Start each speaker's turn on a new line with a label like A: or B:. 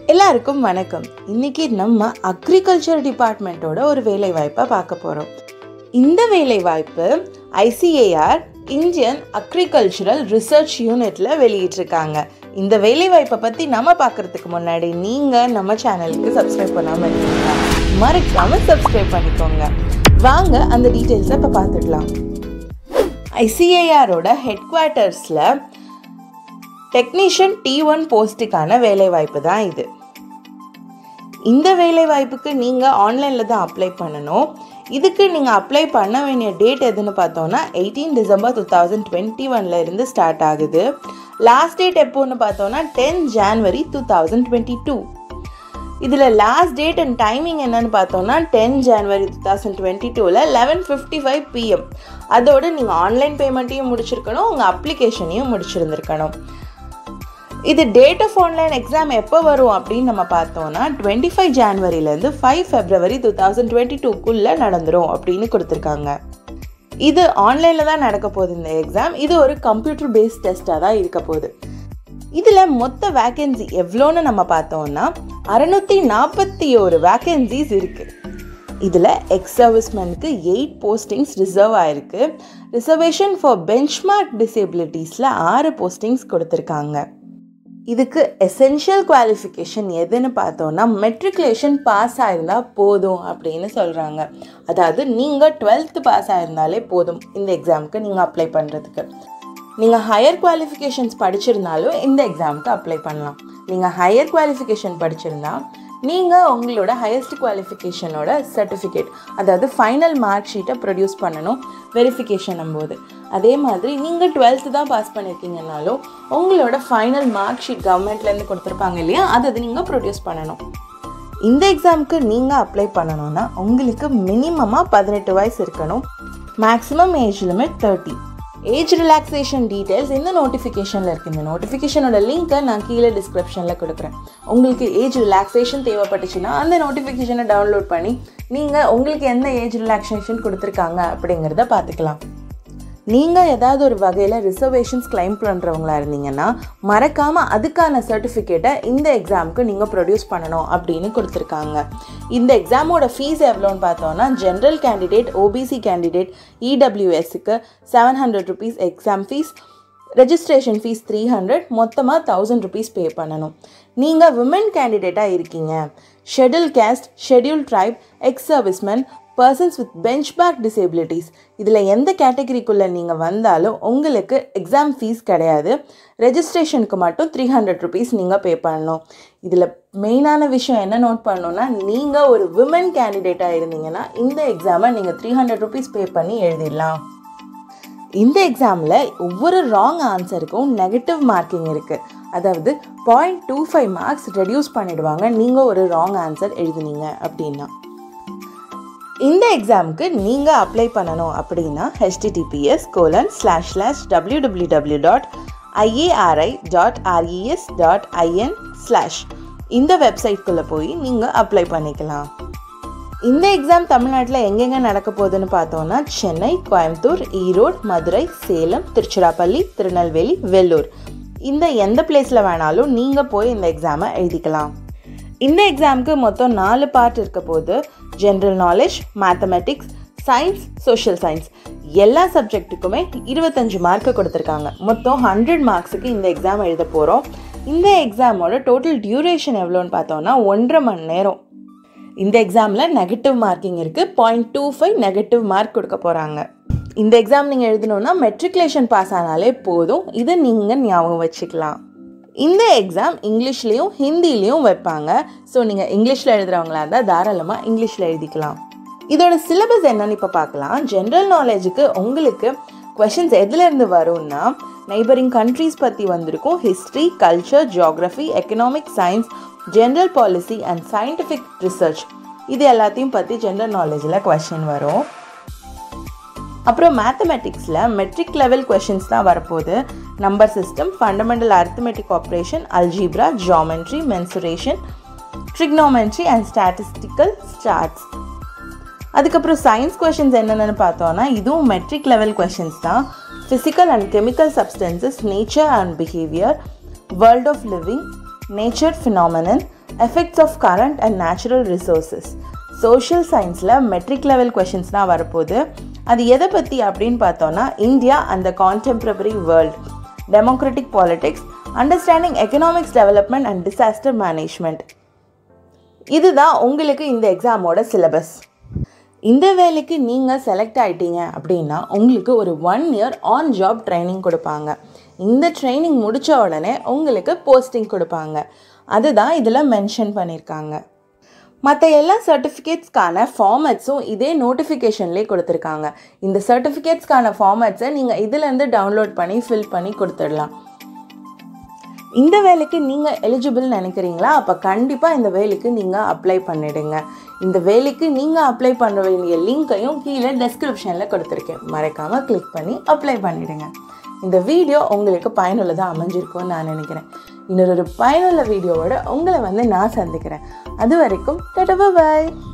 A: எல்லாருக்கும் வணக்கம் இன்னைக்கு நம்ம அக்ரிகல்ச்சர் டிபார்ட்மெண்ட்டோட ஒரு வேலை வாய்ப்பை பார்க்க போகிறோம் இந்த வேலை வாய்ப்பு ஐசிஏஆர் இந்தியன் அக்ரிகல்ச்சரல் ரிசர்ச் யூனிட்ல வெளியிட்டிருக்காங்க இந்த வேலை வாய்ப்பை பற்றி நம்ம பார்க்கறதுக்கு முன்னாடி நீங்கள் நம்ம சேனலுக்கு சப்ஸ்கிரைப் பண்ணாமல் இருக்கீங்க மறக்காம சப்ஸ்கிரைப் பண்ணிக்கோங்க வாங்க அந்த டீட்டெயில்ஸை இப்போ பார்த்துடலாம் ஐசிஏஆரோட ஹெட் குவார்ட்டர்ஸில் டெக்னீஷியன் டி ஒன் போஸ்ட்டுக்கான வேலைவாய்ப்பு தான் இது இந்த வேலைவாய்ப்புக்கு நீங்கள் ஆன்லைனில் தான் அப்ளை பண்ணணும் இதுக்கு நீங்கள் அப்ளை பண்ண வேண்டிய டேட் எதுன்னு பார்த்தோன்னா eighteen December two thousand twenty ஒனில் இருந்து ஸ்டார்ட் ஆகுது லாஸ்ட் டேட் எப்போன்னு பார்த்தோன்னா ten January two thousand twenty two இதில் லாஸ்ட் டேட் அண்ட் டைமிங் என்னன்னு பார்த்தோன்னா ten January two thousand twenty டூவில் லெவன் ஃபிஃப்டி ஃபைவ் பிஎம் அதோடு நீங்கள் ஆன்லைன் பேமெண்ட்டையும் முடிச்சிருக்கணும் உங்கள் அப்ளிகேஷனையும் முடிச்சிருந்துருக்கணும் இது டேட் ஆஃப் ஆன்லைன் எக்ஸாம் எப்போ வரும் அப்படின்னு நம்ம பார்த்தோம்னா டுவெண்ட்டி ஃபைவ் ஜான்வரிலேருந்து five February two thousand twenty டூக்குள்ளே நடந்துரும் அப்படின்னு கொடுத்துருக்காங்க இது ஆன்லைனில் தான் நடக்க போகுது இந்த எக்ஸாம் இது ஒரு கம்ப்யூட்டர் பேஸ்ட் டெஸ்ட்டாக தான் இருக்க போகுது இதில் மொத்த வேக்கன்சி எவ்வளோன்னு நம்ம பார்த்தோம்னா அறநூற்றி நாற்பத்தி ஒரு வேக்கன்சிஸ் இருக்குது இதில் எக்ஸ் சர்வீஸ்மெனுக்கு எயிட் போஸ்டிங்ஸ் ரிசர்வ் ஆயிருக்கு ரிசர்வேஷன் ஃபார் பெஞ்ச்மார்க் டிசேபிலிட்டிஸில் ஆறு போஸ்டிங்ஸ் கொடுத்துருக்காங்க இதுக்கு எசென்ஷியல் குவாலிஃபிகேஷன் எதுன்னு பார்த்தோன்னா மெட்ரிகுலேஷன் பாஸ் ஆயிருந்தால் போதும் அப்படின்னு சொல்கிறாங்க அதாவது நீங்கள் டுவெல்த்து பாஸ் ஆயிருந்தாலே போதும் இந்த எக்ஸாமுக்கு நீங்கள் அப்ளை பண்ணுறதுக்கு நீங்கள் ஹையர் குவாலிஃபிகேஷன்ஸ் படிச்சிருந்தாலும் இந்த எக்ஸாமுக்கு அப்ளை பண்ணலாம் நீங்கள் ஹையர் குவாலிஃபிகேஷன் படிச்சிருந்தா நீங்கள் உங்களோட ஹையஸ்ட் குவாலிஃபிகேஷனோட சர்டிஃபிகேட் அதாவது ஃபைனல் மார்க் ஷீட்டை ப்ரொடியூஸ் பண்ணணும் வெரிஃபிகேஷன் போது அதே மாதிரி நீங்கள் டுவெல்த்து தான் பாஸ் பண்ணியிருக்கீங்கனாலும் உங்களோட ஃபைனல் மார்க் ஷீட் கவர்மெண்ட்லேருந்து கொடுத்துருப்பாங்க இல்லையா அதை அது நீங்கள் ப்ரொடியூஸ் பண்ணணும் இந்த எக்ஸாமுக்கு நீங்கள் அப்ளை பண்ணணும்னா உங்களுக்கு மினிமமாக பதினெட்டு வயசு இருக்கணும் maximum age limit thirty age relaxation details இந்த நோட்டிஃபிகேஷனில் இருக்குது இந்த நோட்டிஃபிகேஷனோட லிங்க்கை நான் கீழே டிஸ்கிரிப்ஷனில் கொடுக்குறேன் உங்களுக்கு ஏஜ் ரிலாக்ஸேஷன் தேவைப்பட்டுச்சுன்னா அந்த நோட்டிஃபிகேஷனை டவுன்லோட் பண்ணி நீங்கள் உங்களுக்கு எந்த ஏஜ் ரிலாக்ஸேஷன் கொடுத்துருக்காங்க அப்படிங்கிறத பார்த்துக்கலாம் நீங்கள் ஏதாவது ஒரு வகையில் ரிசர்வேஷன்ஸ் கிளைம் பண்ணுறவங்களா இருந்தீங்கன்னா மறக்காமல் அதுக்கான சர்டிஃபிகேட்டை இந்த எக்ஸாமுக்கு நீங்கள் ப்ரொடியூஸ் பண்ணணும் அப்படின்னு கொடுத்துருக்காங்க இந்த எக்ஸாமோட ஃபீஸ் எவ்வளோன்னு பார்த்தோன்னா ஜென்ரல் கேண்டிடேட் ஓபிசி கேண்டிடேட் இடபிள்யூஎஸ்க்கு seven hundred rupees exam fees registration fees three hundred மொத்தமாக தௌசண்ட் ருபீஸ் பே பண்ணணும் நீங்கள் விமன் கேண்டிடேட்டாக இருக்கீங்க schedule caste schedule tribe ex servicemen persons with bench back disabilities இதில் எந்த கேட்டகரிக்குள்ளே நீங்கள் வந்தாலும் உங்களுக்கு எக்ஸாம் ஃபீஸ் கிடையாது ரெஜிஸ்ட்ரேஷனுக்கு மட்டும் த்ரீ ஹண்ட்ரட் ருபீஸ் நீங்கள் பே பண்ணணும் இதில் மெயினான விஷயம் என்ன நோட் பண்ணணும்னா நீங்கள் ஒரு விமன் கேண்டிடேட்டாக இருந்தீங்கன்னா இந்த எக்ஸாமை நீங்கள் த்ரீ ஹண்ட்ரட் ருபீஸ் பே பண்ணி எழுதிடலாம் இந்த எக்ஸாமில் ஒவ்வொரு ராங் ஆன்சருக்கும் நெகட்டிவ் மார்க்கிங் இருக்குது அதாவது point two five marks reduce பண்ணிடுவாங்க நீங்கள் ஒரு ராங் ஆன்சர் எழுதுனீங்க அப்படின்னா இந்த எக்ஸாமுக்கு நீங்கள் அப்ளை பண்ணணும் அப்படின்னா HTTPS colon slash slash W W W dot IARI dot RES dot IN slash இந்த வெப்சைட்குள்ளே போய் நீங்கள் அப்ளை பண்ணிக்கலாம் இந்த எக்ஸாம் தமிழ்நாட்டில் எங்கெங்கே நடக்க போகுதுன்னு பார்த்தோன்னா சென்னை கோயம்புத்தூர் ஈரோடு மதுரை சேலம் திருச்சிராப்பள்ளி திருநெல்வேலி வெள்ளூர் இந்த எந்த பிளேஸில் வேணாலும் நீங்கள் போய் இந்த எக்ஸாமை எழுதிக்கலாம் இந்த எக்ஸாமுக்கு மொத்தம் நாலு பார்ட் இருக்க போது general knowledge mathematics science social science எல்லா சப்ஜெக்ட்டுக்குமே இருபத்தஞ்சு மார்க்கு கொடுத்துருக்காங்க மொத்தம் ஹண்ட்ரட் மார்க்ஸுக்கு இந்த எக்ஸாம் எழுத போகிறோம் இந்த எக்ஸாமோட டோட்டல் டியூரேஷன் எவ்வளோன்னு பார்த்தோன்னா ஒன்றரை மணி நேரம் இந்த எக்ஸாமில் நெகட்டிவ் மார்க்கிங் இருக்குது point two five negative mark கொடுக்க போகிறாங்க இந்த எக்ஸாம் நீங்கள் எழுதணுன்னா மெட்ரிகுலேஷன் பாஸ் ஆனாலே போதும் இதை நீங்கள் ஞாபகம் வச்சுக்கலாம் இந்த எக்ஸாம் இங்கிலீஷ்லேயும் ஹிந்திலையும் வைப்பாங்க ஸோ நீங்கள் இங்கிலீஷில் எழுதுகிறவங்களா இருந்தால் தாராளமாக இங்கிலீஷில் எழுதிக்கலாம் இதோட சிலபஸ் என்னன்னு இப்போ பார்க்கலாம் ஜென்ரல் நாலேஜுக்கு உங்களுக்கு கொஷின்ஸ் எதுலேருந்து வரும்னா நெய்பரிங் கண்ட்ரீஸ் பற்றி வந்திருக்கும் history culture geography economic science general policy and scientific research இது எல்லாத்தையும் பற்றி ஜென்ரல் நாலேஜில் கொஷின் வரும் அப்புறம் மேத்தமெட்டிக்ஸில் மெட்ரிக் லெவல் கொஷின்ஸ் தான் வரப்போகுது number system fundamental arithmetic operation algebra geometry mensuration trigonometry and statistical starts அதுக்கப்புறம் சயின்ஸ் கொஷின்ஸ் என்னென்னு பார்த்தோன்னா இதுவும் மெட்ரிக் லெவல் கொஷின்ஸ் தான் physical and chemical substances nature and behaviour world of living nature phenomenon effects of current and natural resources social சயின்ஸில் matric level questions தான் வரப்போகுது அது எதை பற்றி அப்படின்னு பார்த்தோன்னா இந்தியா அந்த contemporary world democratic politics understanding economics development and disaster management இதுதான் உங்களுக்கு இந்த எக்ஸாமோட சிலபஸ் இந்த வேலைக்கு நீங்கள் செலக்ட் ஆகிட்டீங்க அப்படின்னா உங்களுக்கு ஒரு one year on job training கொடுப்பாங்க இந்த ட்ரைனிங் முடித்த உடனே உங்களுக்கு போஸ்டிங் கொடுப்பாங்க அதுதான் இதில் மென்ஷன் பண்ணியிருக்காங்க மற்ற எல்லா சர்டிஃபிகேட்ஸ்க்கான ஃபார்மேட்ஸும் இதே நோட்டிஃபிகேஷன்லேயே கொடுத்துருக்காங்க இந்த சர்டிஃபிகேட்ஸ்க்கான ஃபார்மேட்ஸை நீங்கள் இதுலேருந்து டவுன்லோட் பண்ணி ஃபில் பண்ணி கொடுத்துடலாம் இந்த வேலைக்கு நீங்கள் எலிஜிபிள் நினைக்கிறீங்களா அப்போ கண்டிப்பாக இந்த வேலைக்கு நீங்கள் அப்ளை பண்ணிடுங்க இந்த வேலைக்கு நீங்கள் அப்ளை பண்ண வேண்டிய லிங்க்கையும் கீழே டெஸ்கிரிப்ஷனில் கொடுத்துருக்கேன் மறக்காமல் கிளிக் பண்ணி அப்ளை பண்ணிவிடுங்க இந்த வீடியோ உங்களுக்கு பயனுள்ளதாக அமைஞ்சிருக்கும்னு நான் நினைக்கிறேன் இன்னொரு பயனுள்ள வீடியோவோட உங்களை வந்து நான் சந்திக்கிறேன் அது வரைக்கும் பாய்